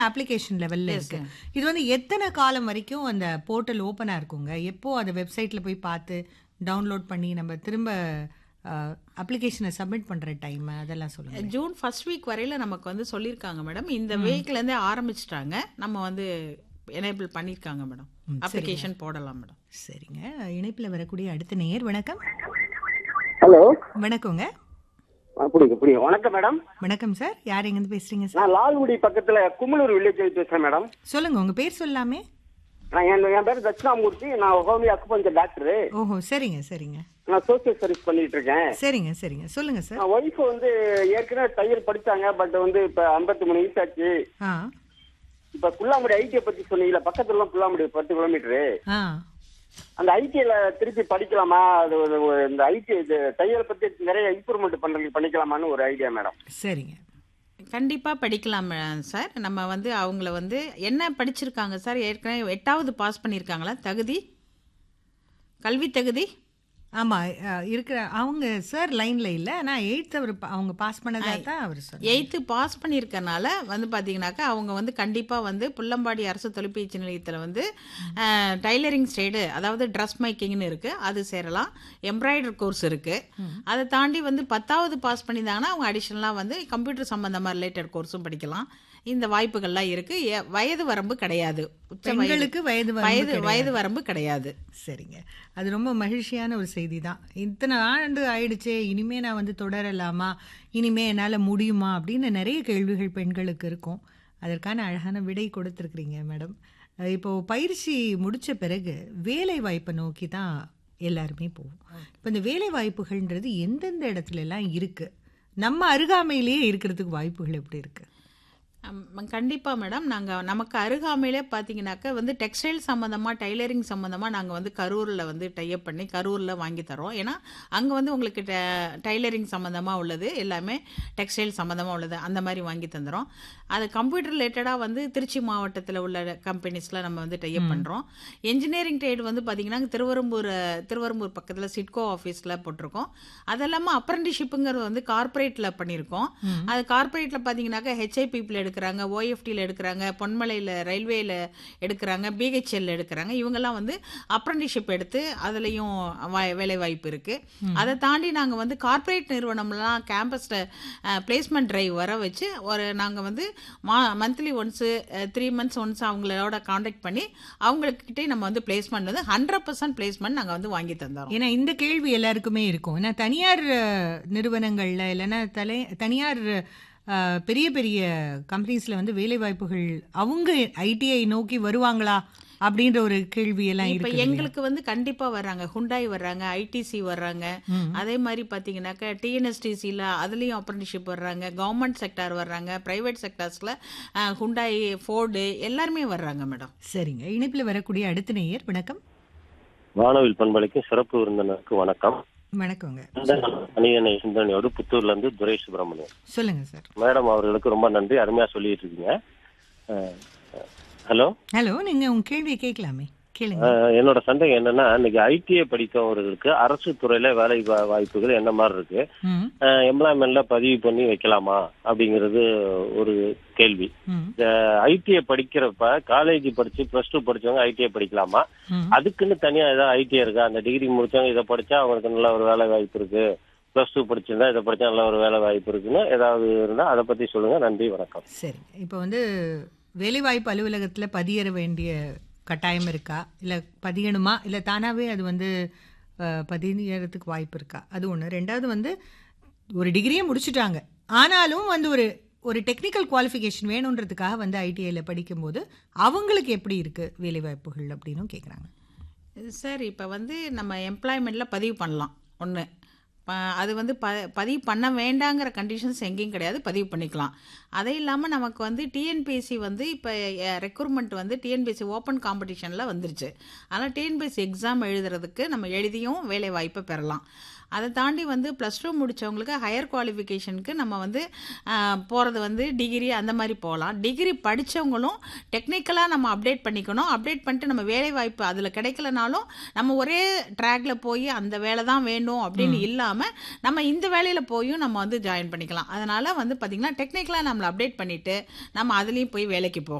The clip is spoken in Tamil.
அப்ளிகேஷன் லெவல்ல Yes, இருக்கு. sir. இது வந்து எத்தன காலம் வரைக்கும் அந்த போர்ட்டல் ஓப்பனா இருக்குங்க? எப்போ அத வெப்சைட்ல போய் பார்த்து டவுன்லோட் பண்ணி நம்ம திரும்ப அ அப்ளிகேஷன சப்மிட் பண்ற டைம் அதெல்லாம் சொல்லுங்க. ஜூன் ஃபர்ஸ்ட் வீக் வரையில நமக்கு வந்து சொல்லியிருக்காங்க மேடம். இந்த வீக்லேருந்தே ஆரம்பிச்சிட்டாங்க. நம்ம வந்து எனேபிள் பண்ணியிருக்காங்க மேடம். ம், சரிங்க. அப்ளிகேஷன் போடலாம் மேடம். சரிங்க. இணைப்பில வரக்கூடிய அடுத்த நேயர் வணக்கம். ஹலோ வணக்கங்க. ஆ, புரியுது புரியுது வணக்கம் மேடம் வணக்கம் சார். யார் எங்கேருந்து பேசுறீங்க சார்? நான் லால்குடி பக்கத்துல கும்மலூர் வில்லேஜ் பேசுறேன் மேடம் சொல்லுங்க உங்க பேர் சொல்லாமே. நான் என் என் பேர் தட்சிணாமூர்த்தி நான் ஹோமியோ அக்குபஞ்சர் டாக்டர் ஓஹோ சரிங்க சரிங்க. நான் சோசியல் சர்வீஸ் பண்ணிட்டு இருக்கேன் சரிங்க சரிங்க. சொல்லுங்க சார். நான் ஒய்ஃப் வந்து ஏற்கனவே தையல் படிச்சாங்க பட் வந்து இப்ப 53 மூணு வயசு ஆச்சு ஆ இப்ப குள்ளாமுடி ஐடிஐ பத்தி சொன்னீங்கல்ல பக்கத்துல எல்லாம் குள்ளாமுடி பத்து கிலோமீட்டரு ஆ அந்த ஐடிஐல திருப்பி படிக்கலாமா அது ஒரு ஒரு- இந்த ஐடி இது தையல் பத்தி நிறைய இம்ப்ரூவ்மெண்ட் பண்றதுக்கு பண்ணிக்கலாமான்னு ஒரு ஐடியா மேடம் சரிங்க. கண்டிப்பா படிக்கலாம் மே- சார். நம்ம வந்து அவங்கள வந்து என்ன படிச்சிருக்காங்க சார்? ஏற்கனவே எட்டாவது பாஸ் பண்ணியிருக்காங்களா? தகுதி கல்வி தகுதி ஆமா அ, இருக்கிற அவங்க சார் லைன்ல இல்ல ஆனா எயித் அவர் ப- அவங்க பாஸ் பண்ணதா தான் அவர் சொன்னார் எயித்து பாஸ் பண்ணியிருக்கனால வந்து பார்த்தீங்கன்னாக்கா அவங்க வந்து கண்டிப்பாக வந்து புள்ளம்பாடி அரசு தொலைபேசி நிலையத்தில் வந்து டைலரிங் ஸ்டேடு அதாவது ட்ரெஸ் மேக்கிங்னு இருக்குது அது சேரலாம் எம்ப்ராய்டரி கோர்ஸ் இருக்குது அதை தாண்டி வந்து பத்தாவது பாஸ் பண்ணியிருந்தாங்கன்னா அவங்க அடிஷ்னலாக வந்து கம்ப்யூட்டர் சம்மந்தமாக ரிலேட்டட் கோர்ஸும் படிக்கலாம் இந்த வாய்ப்புகள்லாம் இருக்குது வயது வரம்பு கிடையாது உச்ச வயது பெண்களுக்கு வயது வரம்பு வயது கிடையாது. வயது வரம்பு கிடையாது சரிங்க அது ரொம்ப மகிழ்ச்சியான ஒரு செய்தி தான் இத்தனை ஆண்டு ஆயிடுச்சே இனிமே நான் வந்து தொடரலாமா இனிமே என்னால் முடியுமா அப்படின்னு நிறைய கேள்விகள் பெண்களுக்கு இருக்கும் அதற்கான அழகான விடை கொடுத்துருக்குறீங்க மேடம் அஹ் இப்போ பயிற்சி முடிச்ச பிறகு வேலை வாய்ப்பை நோக்கி தான் எல்லாருமே போவோம் இப்போ இந்த வேலை வாய்ப்புகள்ன்றது எந்தெந்த இடத்துல எல்லாம் இருக்கு நம்ம அருகாமையிலேயே இருக்கிறதுக்கு வாய்ப்புகள் எப்படி இருக்கு கண்டிப்பாக மேடம் நாங்கள் நமக்கு அருகாமையிலே பார்த்தீங்கன்னாக்கா வந்து டெக்ஸ்டைல் சம்மந்தமாக டைலரிங் சம்மந்தமாக நாங்கள் வந்து கரூரில் வந்து டைப் பண்ணி கரூரில் வாங்கி தரோம் ஏன்னா அங்கே வந்து உங்களுக்கு டைலரிங் சம்மந்தமாக உள்ளது எல்லாமே டெக்ஸ்டைல் சம்மந்தமாக உள்ளது அந்த மாதிரி வாங்கி தந்துடும் அது கம்ப்யூட்டர் ரிலேட்டடாக வந்து திருச்சி மாவட்டத்தில் உள்ள கம்பெனிஸில் நம்ம வந்து டைப் பண்ணுறோம் என்ஜினியரிங் ட்ரேட் வந்து பார்த்தீங்கன்னா திருவரம்பூர் திருவரம்பூர் பக்கத்தில் சிட்கோ ஆஃபீஸில் போட்டிருக்கோம் அது இல்லாமல் அப்ரண்டிஷிப்புங்கிறது வந்து கார்ப்பரேட்டில் பண்ணியிருக்கோம் அது கார்ப்பரேட்டில் பார்த்தீங்கன்னாக்கா ஹெச்ஐ பீப்புள் எடுக்கிறாங்க ஓஎஃப்டியில் எடுக்கிறாங்க பொன்மலையில் ரயில்வேயில் எடுக்கிறாங்க பிஹெச்எல் எடுக்கிறாங்க இவங்கெல்லாம் வந்து அப்ரண்டிஷிப் எடுத்து அதுலேயும் வேலை வாய்ப்பு இருக்குது அதை தாண்டி நாங்கள் வந்து கார்ப்பரேட் நிறுவனம்லாம் கேம்பஸில் பிளேஸ்மெண்ட் டிரைவ் வர வச்சு ஒரு நாங்கள் வந்து மா monthly once three months once அவங்களோட காண்டாக்ட் பண்ணி அவங்கக்கிட்டே நம்ம வந்து பிளேஸ்மெண்ட் வந்து ஹண்ட்ரட் பர்சன்ட் பிளேஸ்மெண்ட் நாங்கள் வந்து வாங்கி தந்தோம் ஏன்னா இந்த கேள்வி எல்லாருக்குமே இருக்கும் ஏன்னா தனியார் அஹ், நிறுவனங்கள்ல இல்லைன்னா தலை தனியார் அஹ், பெரிய பெரிய கம்பெனிஸ்ல வந்து வேலை வாய்ப்புகள் அவங்க ஐடிஐ நோக்கி வருவாங்களா அப்படின்ற ஒரு கேள்வி எல்லாம் இப்ப இருக்கு எங்களுக்கு வந்து கண்டிப்பா வர்றாங்க ஹுண்டாய் வர்றாங்க ஐடிசி வர்றாங்க அதே மாதிரி பாத்தீங்கன்னாக்கா டிஎன்எஸ்டிசியில் அதுலேயும் அப்ரண்டிஷிப் வர்றாங்க கவர்மெண்ட் செக்டார் வர்றாங்க பிரைவேட் செக்டார்ஸில் ஹுண்டாய் ஃபோர்டு எல்லாருமே வர்றாங்க மேடம் சரிங்க இணைப்புல வரக்கூடிய அடுத்த நேயர் வணக்கம் வானவில் பண்பலைக்கு சிறப்பு விருந்தினருக்கு வணக்கம் வணக்கங்க இந்த அணியனை சிந்தனையோடு புத்தூர்ல இருந்து துரை சுப்பிரமணியன் சொல்லுங்க சார் மேடம் அவர்களுக்கு ரொம்ப நன்றி அருமையா சொல்லிட்டு இருக்கீங்க அஹ், அஹ், ஹலோ ஹலோ நீங்க உங்க கேள்வியை கேட்கலாமே கேளுங்க அஹ், என்னோட சந்தேகம் என்னன்னா இன்னைக்கு ஐடிஐ படித்தவர்களுக்கு அரசு துறையில வேலை வா- வாய்ப்புகள் என்ன மாதிரி இருக்கு ம் எம்ப்ளாய்மெண்ட்ல பதிவு பண்ணி வைக்கலாமா அப்படிங்கிறது ஒரு கேள்வி ம் இந்த ஐடிஐ படிக்கிறப்ப காலேஜ் படிச்சு பிளஸ் டூ படிச்சவங்க ஐடிஐ படிக்கலாமா ம் அதுக்குன்னு தனியா ஏதாவது ஐடிஐ இருக்கா அந்த டிகிரி முடிச்சவங்க இதை படிச்சா அவங்களுக்கு நல்ல ஒரு வேலை வாய்ப்பு இருக்கு பிளஸ் டூ படிச்சிருந்தா இதை படிச்சா நல்ல ஒரு வேலை வாய்ப்பு இருக்குன்னு ஏதாவது இருந்தா அதை பத்தி சொல்லுங்க நன்றி வணக்கம் சரி இப்போ வந்து வேலைவாய்ப்பு அலுவலகத்தில் பதியற வேண்டிய கட்டாயம் இருக்கா இல்லை பதியணுமா இல்லை தானாகவே அது வந்து அஹ், பதியறதுக்கு வாய்ப்பு இருக்கா அது ஒன்று ரெண்டாவது வந்து ஒரு டிகிரியே முடிச்சுட்டாங்க ஆனாலும் வந்து ஒரு ஒரு டெக்னிக்கல் குவாலிஃபிகேஷன் வேணுன்றதுக்காக வந்து ஐடிஐயில் படிக்கும்போது அவங்களுக்கு எப்படி இருக்குது வேலைவாய்ப்புகள் அப்படின்னும் கேட்குறாங்க சார் இப்போ வந்து நம்ம எம்ப்ளாய்மெண்ட்டில் பதிவு பண்ணலாம் ஒன்று அது வந்து ப பதிவு பண்ண வேண்டாங்கிற கண்டிஷன்ஸ் எங்கேயும் கிடையாது பதிவு பண்ணிக்கலாம் அதே இல்லாமல் நமக்கு வந்து டிஎன்பிஎஸ்சி வந்து இப்போ ரெக்ரூட்மெண்ட் வந்து டிஎன்பிஎஸ்சி ஓப்பன் காம்படிஷனில் வந்துருச்சு அதனால் டிஎன்பிஎஸ்சி எக்ஸாம் எழுதுறதுக்கு நம்ம எழுதியும் வேலை வாய்ப்பை பெறலாம் அதை தாண்டி வந்து ப்ளஸ் டூ முடிச்சவங்களுக்கு ஹையர் குவாலிஃபிகேஷனுக்கு நம்ம வந்து போகிறது வந்து டிகிரி அந்த மாதிரி போகலாம் டிகிரி படிச்சவங்களும் டெக்னிக்கலாக நம்ம அப்டேட் பண்ணிக்கணும் அப்டேட் பண்ணிட்டு நம்ம வேலை வாய்ப்பு அதில் கிடைக்கலனாலும் நம்ம ஒரே ட்ராக்ல போய் அந்த வேலை தான் வேணும் அப்படின்னு இல்லாமல் நம்ம இந்த வேலையில் போயும் நம்ம வந்து ஜாயின் பண்ணிக்கலாம் அதனால வந்து பார்த்திங்கன்னா டெக்னிக்கலாக நம்மளை அப்டேட் பண்ணிட்டு நம்ம அதுலேயும் போய் வேலைக்கு போகலாம்